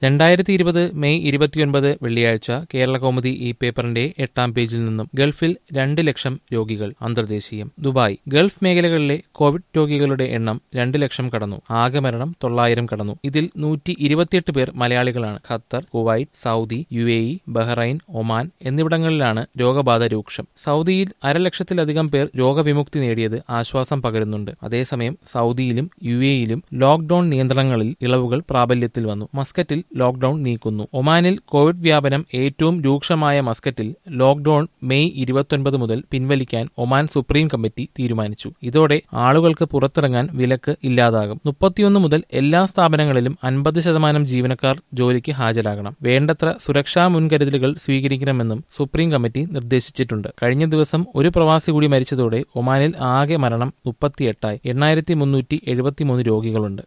രണ്ടായിരത്തി ഇരുപത് മെയ് ഇരുപത്തിയൊൻപത് വെള്ളിയാഴ്ച കേരളകൗമുദി ഈ പേപ്പറിന്റെ എട്ടാം പേജിൽ നിന്നും ഗൾഫിൽ രണ്ട് ലക്ഷം രോഗികൾ അന്തർദേശീയം ദുബായ് ഗൾഫ് മേഖലകളിലെ കോവിഡ് രോഗികളുടെ എണ്ണം രണ്ട് ലക്ഷം കടന്നു ആകെ മരണം തൊള്ളായിരം കടന്നു ഇതിൽ നൂറ്റി ഇരുപത്തിയെട്ട് പേർ മലയാളികളാണ് Qatar Kuwait Saudi U A E Bahrain Oman എന്നിവിടങ്ങളിലാണ് രോഗബാധ രൂക്ഷം സൗദിയിൽ അരലക്ഷത്തിലധികം പേർ രോഗവിമുക്തി നേടിയത് ആശ്വാസം പകരുന്നുണ്ട് അതേസമയം സൗദിയിലും യു എയിലും ലോക്ഡൌൺ നിയന്ത്രണങ്ങളിൽ ഇളവുകൾ പ്രാബല്യത്തിൽ വന്നു മസ്കറ്റിൽ ലോക്ഡൌൺ നീക്കുന്നു ഒമാനിൽ കോവിഡ് വ്യാപനം ഏറ്റവും രൂക്ഷമായ മസ്കറ്റിൽ ലോക്ഡൌൺ മെയ് ഇരുപത്തൊൻപത് മുതൽ പിൻവലിക്കാൻ ഒമാൻ സുപ്രീം കമ്മിറ്റി തീരുമാനിച്ചു ഇതോടെ ആളുകൾക്ക് പുറത്തിറങ്ങാൻ വിലക്ക് ഇല്ലാതാകും മുപ്പത്തിയൊന്ന് മുതൽ എല്ലാ സ്ഥാപനങ്ങളിലും അൻപത് ശതമാനം ജീവനക്കാർ ജോലിക്ക് ഹാജരാകണം വേണ്ടത്ര സുരക്ഷാ മുൻകരുതലുകൾ സ്വീകരിക്കണമെന്നും സുപ്രീം കമ്മിറ്റി നിർദ്ദേശിച്ചിട്ടുണ്ട് കഴിഞ്ഞ ദിവസം ഒരു പ്രവാസി കൂടി മരിച്ചതോടെ ഒമാനിൽ ആകെ മരണം മുപ്പത്തിയെട്ടായി എണ്ണായിരത്തി മുന്നൂറ്റി എഴുപത്തിമൂന്ന് രോഗികളുണ്ട്